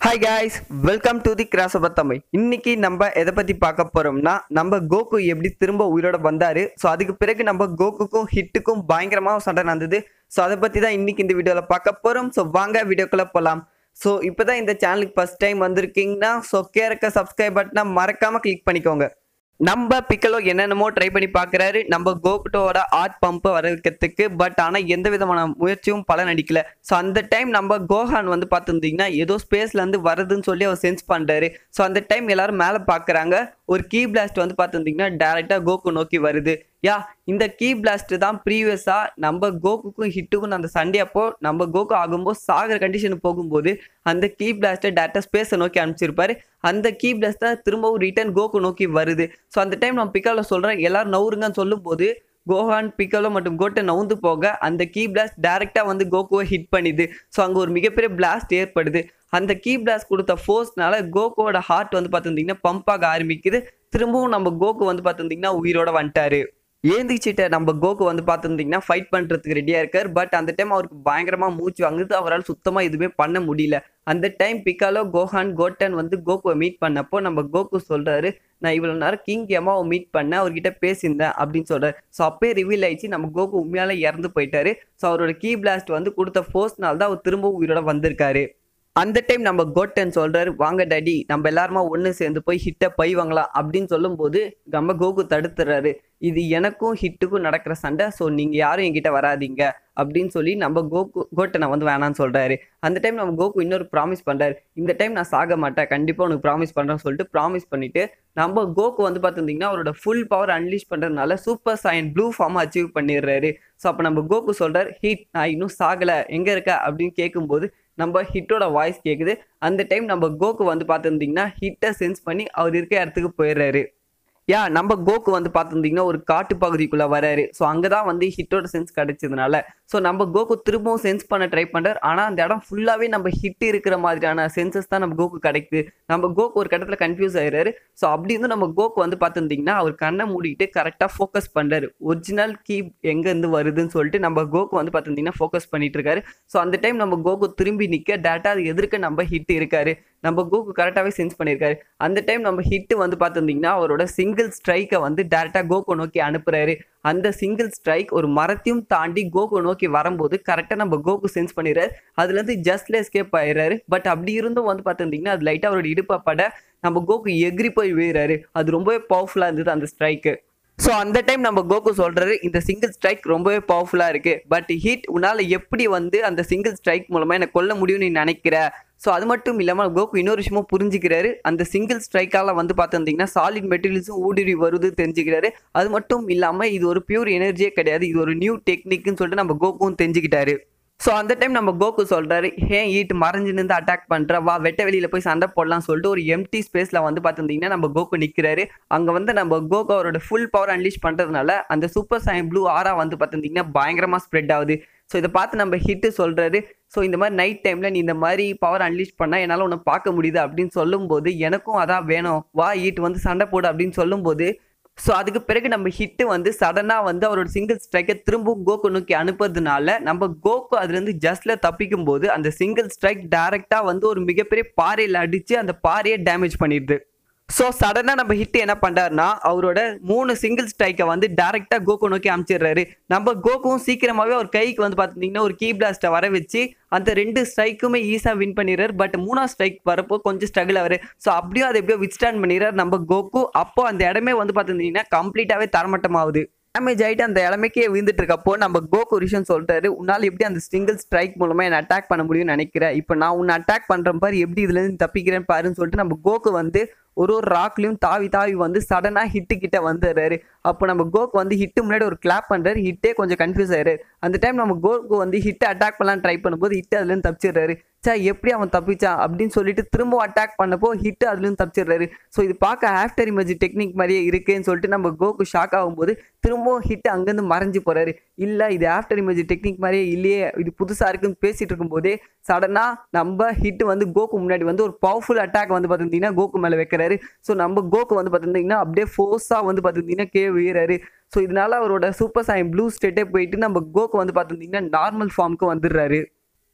hi guys welcome to the கிராசபர் தமிழ் இன்னைக்கு நம்ம எதை பத்தி பார்க்க போறோம்னா நம்ம கோகு எப்படி திரும்ப உயிரோட வந்தாரு ஸோ அதுக்கு பிறகு நம்ம கோகுக்கும் ஹிட்டுக்கும் பயங்கரமா சண்டை நடந்தது ஸோ அதை பத்தி தான் இன்னைக்கு இந்த வீடியோல பார்க்க போறோம் ஸோ வாங்க வீடியோக்குள்ள போலாம் ஸோ இப்போதான் இந்த சேனலுக்கு ஃபர்ஸ்ட் டைம் வந்திருக்கீங்கன்னா ஸோ கேரக்க சப்ஸ்கிரைப் பட்டனை மறக்காம கிளிக் பண்ணிக்கோங்க நம்ம பிக்கலோ என்னென்னமோ ட்ரை பண்ணி பார்க்குறாரு நம்ம கோகுட்டோட ஆர்ட் பம்பை வர வைக்கிறதுக்கு பட் ஆனால் எந்த விதமான முயற்சியும் பலன் அடிக்கல ஸோ அந்த டைம் நம்ம கோஹான் வந்து பார்த்துருந்தீங்கன்னா ஏதோ ஸ்பேஸ்லேருந்து வருதுன்னு சொல்லி அவர் சென்ஸ் பண்ணுறாரு ஸோ அந்த டைம் எல்லாரும் மேலே பார்க்குறாங்க ஒரு கீ பிளாஸ்ட் வந்து பார்த்துருந்தீங்கன்னா டேரெக்டாக கோகு நோக்கி வருது யா இந்த கீ பிளாஸ்ட் தான் ப்ரீவியஸாக நம்ம கோகுக்கும் ஹிட்டுக்கும் அந்த சண்டே அப்போ நம்ம கோகு ஆகும்போது சாகிற கண்டிஷனுக்கு போகும்போது அந்த கீ பிளாஸ்ட்டை டேரக்டாக ஸ்பேஸை நோக்கி அனுப்பிச்சிருப்பாரு அந்த கீ பிளாஸ்ட் தான் திரும்பவும் ரிட்டர்ன் கோகு நோக்கி வருது ஸோ அந்த டைம் நம்ம பிக்காவில் சொல்கிறேன் எல்லாரும் நவுருங்கன்னு சொல்லும்போது கோஹான் பிக்கலோ மற்றும் கோட்டை நவுந்து போக அந்த கீ பிளாஸ்ட் டைரெக்டாக வந்து கோகுவை ஹிட் பண்ணிது ஸோ அங்கே ஒரு மிகப்பெரிய பிளாஸ்ட் ஏற்படுது அந்த கீ பிளாஸ்ட் கொடுத்த ஃபோர்ஸ்னால கோகுவோட ஹார்ட் வந்து பார்த்துருந்தீங்கன்னா பம்ப் ஆக ஆரம்பிக்குது திரும்பவும் நம்ம கோகு வந்து பார்த்துருந்தீங்கன்னா உயிரோட வந்துட்டாரு ஏந்திச்சிட்ட நம்ம கோகு வந்து பார்த்துருந்தீங்கன்னா ஃபைட் பண்ணுறதுக்கு ரெடியாக இருக்கார் பட் அந்த டைம் அவருக்கு பயங்கரமாக மூச்சு வாங்குது அவரால் சுத்தமாக எதுவுமே பண்ண முடியல அந்த டைம் பிக்காலோ கோஹான் கோட்டன் வந்து கோகுவை மீட் பண்ணப்போ நம்ம கோகு சொல்கிறாரு நான் இவ்வளோ நேரம் கிங் எமாவை மீட் பண்ணேன் அவர்கிட்ட பேசியிருந்தேன் அப்படின்னு சொல்கிறார் ஸோ அப்பயே ரிவீல் ஆயிடுச்சு நம்ம கோகு உண்மையால இறந்து போயிட்டாரு ஸோ அவரோட கீ பிளாஸ்ட் வந்து கொடுத்த ஃபோர்ஸ்னால தான் அவர் திரும்பவும் உயிரோட வந்திருக்காரு அந்த டைம் நம்ம கோட்டன் சொல்றாரு வாங்க டாடி நம்ம எல்லாருமா ஒன்று சேர்ந்து போய் ஹிட்டை பை வாங்கலாம் அப்படின்னு சொல்லும்போது நம்ம கோகு தடுத்துறாரு இது எனக்கும் ஹிட்டுக்கும் நடக்கிற சண்டை ஸோ நீங்கள் யாரும் என்கிட்ட வராதீங்க அப்படின்னு சொல்லி நம்ம கோகு கோட்டனை வந்து வேணான்னு சொல்கிறாரு அந்த டைம் நம்ம கோகு இன்னொரு ப்ராமிஸ் பண்ணுறாரு இந்த டைம் நான் சாக மாட்டேன் கண்டிப்பாக உனக்கு ப்ராமிஸ் பண்ணுறேன்னு சொல்லிட்டு ப்ராமிஸ் பண்ணிட்டு நம்ம கோகு வந்து பார்த்துருந்தீங்கன்னா அவரோட ஃபுல் பவர் அன்லீஷ் பண்ணுறதுனால super Saiyan blue form achieve பண்ணிடுறாரு ஸோ அப்போ நம்ம கோகு சொல்கிறார் ஹிட் நான் இன்னும் சாகலை எங்கே இருக்க அப்படின்னு கேட்கும்போது நம்ம ஹிட்டோட வாய்ஸ் கேட்குது அந்த டைம் நம்ம கோகு வந்து பார்த்துருந்தீங்கன்னா ஹிட்டை சென்ஸ் பண்ணி அவர் இருக்க இடத்துக்கு போயிடுறாரு யா நம்ம கோகு வந்து பார்த்துருந்தீங்கன்னா ஒரு காட்டு பகுதிக்குள்ளே வராரு ஸோ அங்கே தான் வந்து ஹிட்டோட சென்ஸ் கிடைச்சதுனால ஸோ நம்ம கோகு திரும்பவும் சென்ஸ் பண்ண ட்ரை பண்ணுறாரு ஆனால் அந்த இடம் ஃபுல்லாகவே நம்ம ஹிட் இருக்கிற மாதிரியான சென்சஸ் தான் நம்ம கோகு கிடைக்குது நம்ம கோகு ஒரு கட்டத்தில் கன்ஃபியூஸ் ஆயிடுறாரு ஸோ அப்படி இருந்து நம்ம கோகு வந்து பார்த்துருந்தீங்கன்னா அவர் கண்ணை மூடிட்டு கரெக்டாக ஃபோக்கஸ் பண்ணுறாரு ஒரிஜினல் கீ எங்கேருந்து வருதுன்னு சொல்லிட்டு நம்ம கோகு வந்து பார்த்துருந்தீங்கன்னா ஃபோக்கஸ் பண்ணிட்டு இருக்காரு ஸோ அந்த டைம் நம்ம கோகு திரும்பி நிற்க டேட்டா அது எதிர்க்க நம்ம ஹிட் இருக்காரு நம்ம கோகு கரெக்டாகவே சென்ஸ் பண்ணியிருக்காரு அந்த டைம் நம்ம ஹிட் வந்து பார்த்துருந்தீங்கன்னா அவரோட சிங்கிள் ஸ்ட்ரைக்கை வந்து டேரெக்டாக கோகு நோக்கி அனுப்புறாரு அந்த சிங்கிள் ஸ்ட்ரைக் ஒரு மரத்தையும் தாண்டி கோகு நோக்கி வரும்போது கரெக்டாக நம்ம கோகு சென்ஸ் பண்ணிடுறாரு அதுலேருந்து ஜஸ்ட்ல எஸ்கேப் ஆயிடுறாரு பட் அப்படி இருந்தும் வந்து பார்த்துருந்தீங்கன்னா அது லைட்டாக அவரோட இடுப்பை பட நம்ம கோகு எகிரி போய் வீறாரு அது ரொம்பவே பவர்ஃபுல்லாக இருந்தது அந்த ஸ்ட்ரைக்கு ஸோ அந்த டைம் நம்ம கோகு சொல்கிறாரு இந்த சிங்கிள் ஸ்ட்ரைக் ரொம்பவே பவர்ஃபுல்லாக இருக்குது பட் ஹீட் உன்னால் எப்படி வந்து அந்த சிங்கிள் ஸ்ட்ரைக் மூலமாக என்னை கொல்ல முடியும்னு நீ நினைக்கிற ஸோ அது மட்டும் இல்லாமல் கோகு இன்னொரு விஷயமும் புரிஞ்சுக்கிறாரு அந்த சிங்கிள் ஸ்ட்ரைக்கால வந்து பார்த்துருந்தீங்கன்னா சாலிட் மெட்டீரியல்ஸும் ஊடுருவி வருது தெரிஞ்சுக்கிறாரு அது மட்டும் இல்லாமல் இது ஒரு பியூர் எனர்ஜியே கிடையாது இது ஒரு நியூ டெக்னிக்னு சொல்லிட்டு நம்ம கோகுவும் தெரிஞ்சுக்கிட்டாரு ஸோ அந்த டைம் நம்ம கோகு சொல்கிறாரு ஏன் ஈட் மறைஞ்சு நின்று அட்டாக் பண்ணுற வா வெட்ட வெளியில் போய் சண்டை போடலாம் சொல்லிட்டு ஒரு எம்டி ஸ்பேஸில் வந்து பார்த்துருந்தீங்கன்னா நம்ம கோகு நிற்கிறாரு அங்கே வந்து நம்ம கோகு அவரோட ஃபுல் பவர் அன்லீஷ் பண்ணுறதுனால அந்த சூப்பர் சைன் ப்ளூ ஆரா வந்து பார்த்துருந்தீங்கன்னா பயங்கரமாக ஸ்ப்ரெட் ஆகுது ஸோ இதை பார்த்து நம்ம ஹிட்டு சொல்கிறாரு ஸோ இந்த மாதிரி நைட் டைமில் நீ இந்த மாதிரி பவர் அன்லீஷ் பண்ணால் என்னால் உன்னை பார்க்க முடியுது அப்படின்னு சொல்லும்போது எனக்கும் அதான் வேணும் வா ஈட் வந்து சண்டை போடு அப்படின்னு சொல்லும்போது ஸோ அதுக்கு பிறகு நம்ம ஹிட்டு வந்து சடனாக வந்து அவரோட சிங்கிள் ஸ்ட்ரைக்கை திரும்பவும் கோகு நோக்கி அனுப்புறதுனால நம்ம கோகு அதுலேருந்து ஜஸ்ட்ல தப்பிக்கும் போது அந்த சிங்கிள் ஸ்ட்ரைக் டைரெக்டாக வந்து ஒரு மிகப்பெரிய பாறையில் அடித்து அந்த பாறையை டேமேஜ் பண்ணிடுது ஸோ சடனாக நம்ம ஹிட் என்ன பண்ணுறாருனா அவரோட மூணு சிங்கிள் ஸ்ட்ரைக்கை வந்து டேரெக்டாக கோகு நோக்கி அனுப்பிச்சிடுறாரு நம்ம கோகுவும் சீக்கிரமாகவே அவர் கைக்கு வந்து பார்த்துட்டிங்கன்னா ஒரு கீ பிளாஸ்ட்டை வர வச்சு அந்த ரெண்டு ஸ்ட்ரைக்குமே ஈஸியாக வின் பண்ணிடுறாரு பட் மூணாவது ஸ்ட்ரைக் வரப்போ கொஞ்சம் ஸ்ட்ரகிள் ஆவார் ஸோ அப்படியும் அதை எப்படியோ வித்ஸ்டாண்ட் பண்ணிடுறாரு நம்ம கோகு அப்போ அந்த இடமே வந்து பார்த்துருந்தீங்கன்னா கம்ப்ளீட்டாகவே தரமட்டமாகுது டேமேஜ் ஆகிட்டு அந்த இளமைக்கே விழுந்துட்டு இருக்கப்போ நம்ம கோகு ஒரு விஷயம் சொல்லிட்டாரு உன்னால் எப்படி அந்த சிங்கிள் ஸ்ட்ரைக் மூலமாக என்னை அட்டாக் பண்ண முடியும்னு நினைக்கிறேன் இப்போ நான் உன்னை அட்டாக் பண்ணுற பாரு எப்படி இதுலேருந்து தப்பிக்கிறேன்னு பாருன்னு சொல்லிட்டு நம்ம கோகு வந்து ஒரு ஒரு ராக்லையும் தாவி தாவி வந்து சடனாக ஹிட்டு கிட்ட வந்துடுறாரு அப்போ நம்ம கோக்கு வந்து ஹிட்டு முன்னாடி ஒரு கிளாப் பண்ணுறாரு ஹிட்டே கொஞ்சம் கன்ஃபியூஸ் ஆயிடுறாரு அந்த டைம் நம்ம கோக்கு வந்து ஹிட்டை அட்டாக் பண்ணலாம் ட்ரை பண்ணும்போது ஹிட் அதுலேருந்து தப்பிச்சிடுறாரு சா எப்படி அவன் தப்பிச்சான் அப்படின்னு சொல்லிட்டு திரும்ப அட்டாக் பண்ணப்போ ஹிட் அதுலேருந்து தப்பிச்சிடுறாரு ஸோ இது பார்க்க ஆஃப்டர் இமேஜ் டெக்னிக் மாதிரியே இருக்குன்னு சொல்லிட்டு நம்ம கோக்கு ஷாக் ஆகும்போது திரும்பவும் ஹிட் அங்கேருந்து மறைஞ்சு போகிறாரு இல்லை இது ஆஃப்டர் இமேஜ் டெக்னிக் மாதிரியே இல்லையே இது புதுசாக இருக்குன்னு பேசிட்டு இருக்கும்போதே சடனாக நம்ம ஹிட் வந்து கோக்கு முன்னாடி வந்து ஒரு பவர்ஃபுல் அட்டாக் வந்து பார்த்துருந்தீங்கன்னா கோக்கு மேலே வைக்கிறாரு ஸோ நம்ம கோக்கு வந்து பார்த்துருந்தீங்கன்னா அப்படியே ஃபோர்ஸாக வந்து பார்த்துருந்தீங்கன்னா கே வீறாரு ஸோ இதனால அவரோட சூப்பர் சாயம் ப்ளூ ஸ்டேட்டே போயிட்டு நம்ம கோக்கு வந்து பார்த்துருந்தீங்கன்னா நார்மல் ஃபார்முக்கு வந்துடுறாரு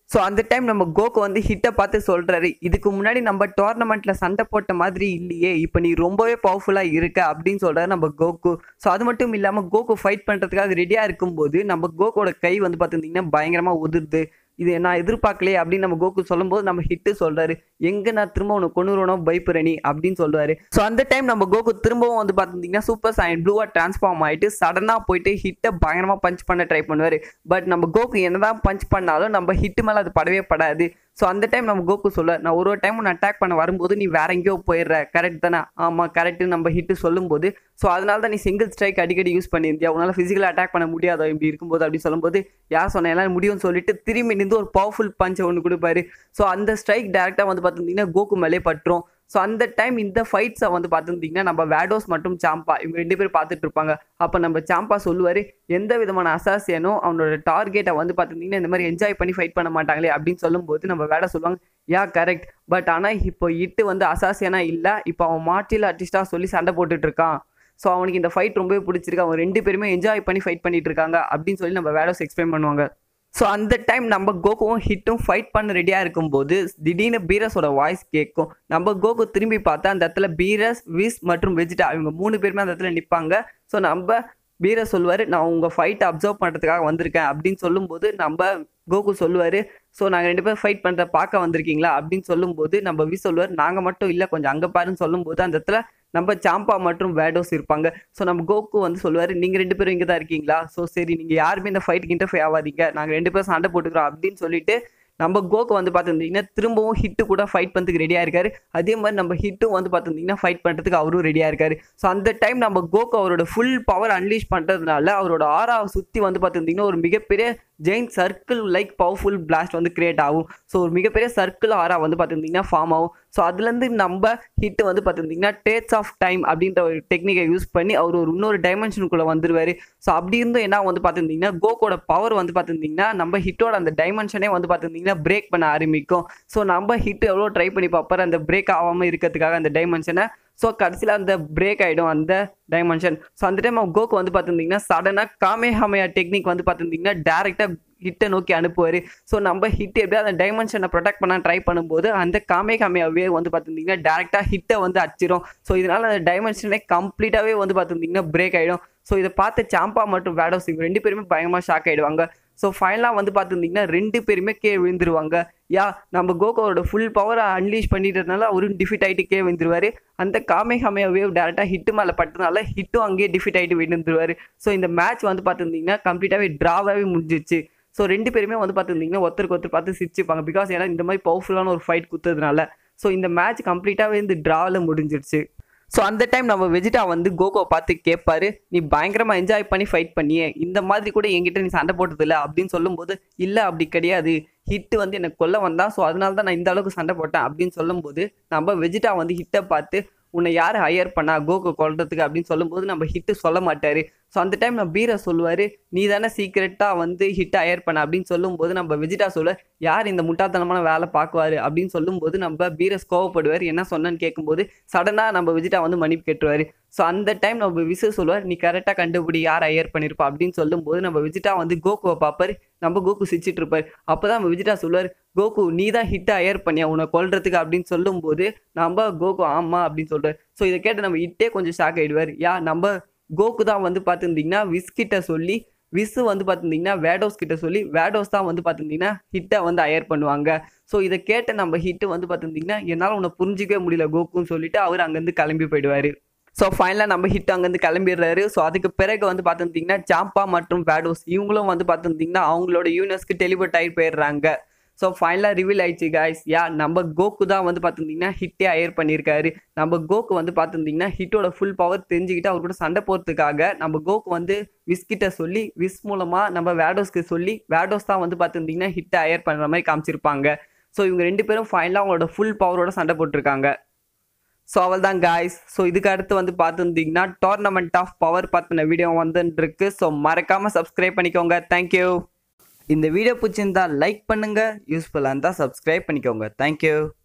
ஸோ அந்த டைம் நம்ம கோகு வந்து ஹிட்டை பார்த்து சொல்கிறாரு இதுக்கு முன்னாடி நம்ம டோர்னமெண்ட்டில் சண்டை போட்ட மாதிரி இல்லையே இப்போ நீ ரொம்பவே பவர்ஃபுல்லாக இருக்க அப்படின்னு சொல்கிறாரு நம்ம கோகு ஸோ அது மட்டும் இல்லாமல் கோகு ஃபைட் பண்ணுறதுக்காக ரெடியாக இருக்கும்போது நம்ம கோகோட கை வந்து பார்த்துருந்தீங்கன்னா பயங்கரமாக உதிருது இது நான் எதிர்பார்க்கலையே அப்படின்னு நம்ம கோகு சொல்லும்போது நம்ம ஹிட்டு சொல்றாரு எங்க நான் திரும்ப உனக்கு கொண்டு வரணும் பயப்புறனி அப்படின்னு சொல்லுவாரு ஸோ அந்த டைம் நம்ம கோகு திரும்பவும் வந்து பார்த்துருந்தீங்கன்னா சூப்பர் சைன் ப்ளூவா டிரான்ஸ்ஃபார்ம் ஆயிட்டு சடனா போயிட்டு ஹிட்டை பயங்கரமா பஞ்ச் பண்ண ட்ரை பண்ணுவாரு பட் நம்ம கோகு என்னதான் பஞ்ச் பண்ணாலும் நம்ம ஹிட் மேல அது படவே படாது ஸோ அந்த டைம் நம்ம கோகு சொல்ல நான் ஒரு ஒரு டைம் உன்னை அட்டாக் பண்ண வரும்போது நீ வேற எங்கேயோ போயிடுற கரெக்ட் தானே ஆமாம் கரெக்ட் நம்ம ஹிட்டு சொல்லும்போது ஸோ அதனால தான் நீ சிங்கிள் ஸ்ட்ரைக் அடிக்கடி யூஸ் பண்ணியிருந்தியா உன்னால் ஃபிசிக்கலாக அட்டாக் பண்ண முடியாதோ இப்படி இருக்கும்போது அப்படி சொல்லும்போது யார் சொன்ன எல்லாம் முடியும்னு சொல்லிட்டு திரும்பி நின்று ஒரு பவர்ஃபுல் பஞ்ச் ஒன்று கொடுப்பாரு ஸோ அந்த ஸ்ட்ரைக் டேரெக்டாக வந்து பார்த்துருந்தீங்கன்னா கோகு மேலே பட்டுரும் ஸோ அந்த டைம் இந்த ஃபைட்ஸை வந்து பார்த்துருந்தீங்கன்னா நம்ம வேடோஸ் மற்றும் சாம்பா இவங்க ரெண்டு பேரும் பார்த்துட்டு இருப்பாங்க அப்போ நம்ம சாம்பா சொல்லுவார் எந்த விதமான அசாசியனும் அவனோட டார்கெட்டை வந்து பார்த்துருந்தீங்கன்னா இந்த மாதிரி என்ஜாய் பண்ணி ஃபைட் பண்ண மாட்டாங்களே அப்படின்னு சொல்லும்போது நம்ம வேட சொல்லுவாங்க யா கரெக்ட் பட் ஆனால் இப்போ இட்டு வந்து அசாசியனா இல்லை இப்போ அவன் மார்டியல் ஆர்டிஸ்டாக சொல்லி சண்டை போட்டுட்டு இருக்கான் ஸோ அவனுக்கு இந்த ஃபைட் ரொம்பவே பிடிச்சிருக்கு அவங்க ரெண்டு பேருமே என்ஜாய் பண்ணி ஃபைட் பண்ணிட்டு இருக்காங்க அப்படின்னு சொல்லி நம்ம வேடோஸ் எக்ஸ்பிளைன் பண்ணுவாங்க ஸோ அந்த டைம் நம்ம கோகுவும் ஹிட்டும் ஃபைட் பண்ண ரெடியாக இருக்கும்போது திடீர்னு பீரஸோட வாய்ஸ் கேட்கும் நம்ம கோகு திரும்பி பார்த்தா அந்த இடத்துல பீரஸ் விஸ் மற்றும் வெஜிடா இவங்க மூணு பேருமே அந்த இடத்துல நிற்பாங்க ஸோ நம்ம பீரஸ் சொல்லுவார் நான் உங்கள் ஃபைட்டை அப்சர்வ் பண்ணுறதுக்காக வந்திருக்கேன் அப்படின்னு சொல்லும்போது நம்ம கோகு சொல்லுவார் ஸோ நாங்கள் ரெண்டு பேரும் ஃபைட் பண்ணுறத பார்க்க வந்திருக்கீங்களா அப்படின்னு சொல்லும்போது நம்ம வி சொல்லுவார் நாங்கள் மட்டும் இல்லை கொஞ்சம் அங்கே பாருன்னு சொல்லும்போது அந்த இடத்துல நம்ம சாம்பா மற்றும் வேடோஸ் இருப்பாங்க ஸோ நம்ம கோகு வந்து சொல்லுவார் நீங்கள் ரெண்டு பேரும் இங்கே தான் இருக்கீங்களா ஸோ சரி நீங்கள் யாருமே இந்த ஃபைட்டுக்கு இன்டர்ஃபே ஆகாதீங்க நாங்கள் ரெண்டு பேரும் சண்டை போட்டுக்கிறோம் அப்படின்னு சொல்லிட்டு நம்ம கோக்கு வந்து பார்த்துருந்தீங்கன்னா திரும்பவும் ஹிட்டு கூட ஃபைட் பண்ணுறதுக்கு ரெடியாக இருக்காரு அதே மாதிரி நம்ம ஹிட்டும் வந்து பார்த்துருந்தீங்கன்னா ஃபைட் பண்ணுறதுக்கு அவரும் ரெடியாக இருக்காரு ஸோ அந்த டைம் நம்ம கோக்கு அவரோட ஃபுல் பவர் அன்லீஷ் பண்ணுறதுனால அவரோட ஆறாவை சுற்றி வந்து பார்த்துருந்தீங்கன்னா ஒரு மிகப்பெரிய ஜெயின் சர்க்கிள் லைக் பவர்ஃபுல் பிளாஸ்ட் வந்து கிரியேட் ஆகும் ஸோ ஒரு மிகப்பெரிய சர்க்கிள் ஆரா வந்து பார்த்துருந்தீங்கன்னா ஃபார்ம் ஆகும் ஸோ அதுலேருந்து நம்ம ஹிட் வந்து பார்த்துருந்தீங்கன்னா டேட்ஸ் ஆஃப் டைம் அப்படின்ற ஒரு டெக்னிக்கை யூஸ் பண்ணி அவர் ஒரு இன்னொரு டைமென்ஷனுக்குள்ளே வந்துருவார் ஸோ அப்படி இருந்தும் என்ன வந்து பார்த்துருந்தீங்கன்னா கோக்கோட பவர் வந்து பார்த்துருந்தீங்கன்னா நம்ம ஹிட்டோட அந்த டைமென்ஷனே வந்து பார்த்துருந்தீங்கன்னா பிரேக் பண்ண ஆரம்பிக்கும் ஸோ நம்ம ஹிட் எவ்வளோ ட்ரை பண்ணி பார்ப்பாரு அந்த பிரேக் ஆகாமல் இருக்கிறதுக்காக அந்த டைமென்ஷனை ஸோ கடைசியில் அந்த பிரேக் ஆகிடும் அந்த டைமென்ஷன் ஸோ அந்த டைம் கோக்கு வந்து பார்த்துருந்தீங்கன்னா சடனாக காமேஹமையா டெக்னிக் வந்து பார்த்துருந்தீங்கன்னா டேரெக்டாக ஹிட்டை நோக்கி அனுப்புவார் ஸோ நம்ம ஹிட் எப்படியா அந்த டைமென்ஷனை ப்ரொடெக்ட் பண்ண ட்ரை பண்ணும்போது அந்த காமே காமையாவே வந்து பார்த்துருந்தீங்கன்னா டேரெக்டாக ஹிட்டை வந்து அடிச்சிரும் ஸோ இதனால் அந்த டைமென்ஷனே கம்ப்ளீட்டாகவே வந்து பார்த்துருந்தீங்கன்னா பிரேக் ஆகிடும் ஸோ இதை பார்த்து சாம்பா மற்றும் வேடோஸ் இவங்க ரெண்டு பேருமே பயங்கரமாக ஷாக் ஆகிடுவாங்க ஸோ ஃபைனலாக வந்து பார்த்துருந்தீங்கன்னா ரெண்டு பேருமே கே விழுந்துருவாங்க யா நம்ம கோகோவோட ஃபுல் பவரை அன்லீஷ் பண்ணிட்டதுனால அவரும் டிஃபிட் ஆகிட்டு கே விழுந்துருவார் அந்த காமே காமையா வேவ் டேரெக்டாக ஹிட்டு மேலே பட்டதுனால ஹிட்டும் அங்கேயே டிஃபிட் ஆகிட்டு விழுந்துருவார் ஸோ இந்த மேட்ச் வந்து பார்த்துருந்தீங்கன்னா கம்ப்ளீட்டாகவே ட்ராவாகவே முடிஞ்சிச்சு ஸோ ரெண்டு பேருமே வந்து பார்த்துருந்தீங்கன்னா ஒருத்தருக்கு ஒருத்தர் பார்த்து சிரிச்சுப்பாங்க பிகாஸ் ஏன்னா இந்த மாதிரி பவர்ஃபுல்லான ஒரு ஃபைட் குத்துறதுனால ஸோ இந்த மேட்ச் கம்ப்ளீட்டாகவே இந்த ட்ராவில் முடிஞ்சிருச்சு ஸோ அந்த டைம் நம்ம வெஜிடா வந்து கோகோ பார்த்து கேட்பாரு நீ பயங்கரமாக என்ஜாய் பண்ணி ஃபைட் பண்ணியே இந்த மாதிரி கூட என்கிட்ட நீ சண்டை போட்டதில்ல அப்படின்னு சொல்லும்போது இல்லை அப்படி கிடையாது ஹிட்டு வந்து எனக்கு கொல்ல வந்தான் ஸோ அதனால தான் நான் இந்த அளவுக்கு சண்டை போட்டேன் அப்படின்னு சொல்லும்போது நம்ம வெஜிடா வந்து ஹிட்டை பார்த்து உன்னை யார் ஹையர் பண்ணா கோகோ கொல்றதுக்கு அப்படின்னு சொல்லும்போது நம்ம ஹிட்டு சொல்ல மாட்டாரு ஸோ அந்த டைம் நம்ம பீரை சொல்லுவார் நீ தானே சீக்கிரட்டாக வந்து ஹிட் ஹையர் பண்ண அப்படின்னு சொல்லும்போது நம்ம வெஜிடா சொல்ல யார் இந்த முட்டாள்தனமான வேலை பார்க்குவாரு அப்படின்னு சொல்லும்போது நம்ம பீரஸ் கோவப்படுவார் என்ன சொன்னேன்னு கேட்கும்போது சடனாக நம்ம வெஜிடா வந்து மன்னிப்பு கேட்டுருவார் ஸோ அந்த டைம் நம்ம விசு சொல்லுவார் நீ கரெக்டாக கண்டுபிடி யார் ஹையர் பண்ணியிருப்பா அப்படின்னு சொல்லும்போது நம்ம விஜிட்டா வந்து கோகுவை பார்ப்பாரு நம்ம கோகு சிரிச்சிட்டு இருப்பார் அப்போ தான் நம்ம விஜிட்டா சொல்லுவார் கோகு நீ தான் ஹிட்டை ஹையர் பண்ணியா உன்னை கொல்றதுக்கு அப்படின்னு சொல்லும்போது நம்ம கோகு ஆமா அப்படின்னு சொல்றாரு ஸோ இதை கேட்டு நம்ம இட்டே கொஞ்சம் ஷாக் ஆயிடுவார் யா நம்ம கோகு தான் வந்து பார்த்துருந்தீங்கன்னா விஸ்கிட்ட சொல்லி விசு வந்து பார்த்துருந்தீங்கன்னா வேடோஸ் கிட்ட சொல்லி வேடோஸ் தான் வந்து பார்த்துருந்தீங்கன்னா ஹிட்டை வந்து ஹையர் பண்ணுவாங்க ஸோ இதை கேட்ட நம்ம ஹிட்டு வந்து பார்த்துருந்தீங்கன்னா என்னால் உன்னை புரிஞ்சிக்கவே முடியல கோகுன்னு சொல்லிட்டு அவர் அங்கேருந்து கிளம்பி போயிடுவார் ஸோ ஃபைனலாக நம்ம ஹிட் அங்கேருந்து கிளம்பிடுறாரு ஸோ அதுக்கு பிறகு வந்து பார்த்துருந்தீங்கன்னா ஜாம்பா மற்றும் வேடோஸ் இவங்களும் வந்து பார்த்துருந்தீங்கன்னா அவங்களோட யூனிவர்ஸ்க்கு டெலிவர்ட் ஆகி போயிடுறாங்க ஸோ ஃபைனலாக ரிவீல் ஆயிடுச்சு காய்ஸ் யா நம்ம கோக்கு தான் வந்து பார்த்துருந்தீங்கன்னா ஹிட்டே ஹையர் பண்ணியிருக்காரு நம்ம கோக்கு வந்து பார்த்துருந்தீங்கன்னா ஹிட்டோட ஃபுல் பவர் தெரிஞ்சுக்கிட்டு அவர் கூட சண்டை போகிறதுக்காக நம்ம கோக்கு வந்து விஸ்கிட்ட சொல்லி விஸ் மூலமாக நம்ம வேடோஸ்க்கு சொல்லி வேடோஸ் தான் வந்து பார்த்துருந்தீங்கன்னா ஹிட்டை ஹையர் பண்ணுற மாதிரி காமிச்சிருப்பாங்க ஸோ இவங்க ரெண்டு பேரும் ஃபைனலாக அவங்களோட ஃபுல் பவரோட சண்டை போட்டிருக்காங்க ஸோ அவள் தான் காய்ஸ் ஸோ இதுக்கு அடுத்து வந்து பார்த்துருந்தீங்கன்னா டோர்னமெண்ட் ஆஃப் பவர் பற்றின வீடியோ வந்துருக்கு ஸோ மறக்காமல் சப்ஸ்கிரைப் பண்ணிக்கோங்க தேங்க்யூ இந்த வீடியோ பிடிச்சிருந்தா லைக் பண்ணுங்கள் யூஸ்ஃபுல்லாக இருந்தால் சப்ஸ்கிரைப் பண்ணிக்கோங்க தேங்க்யூ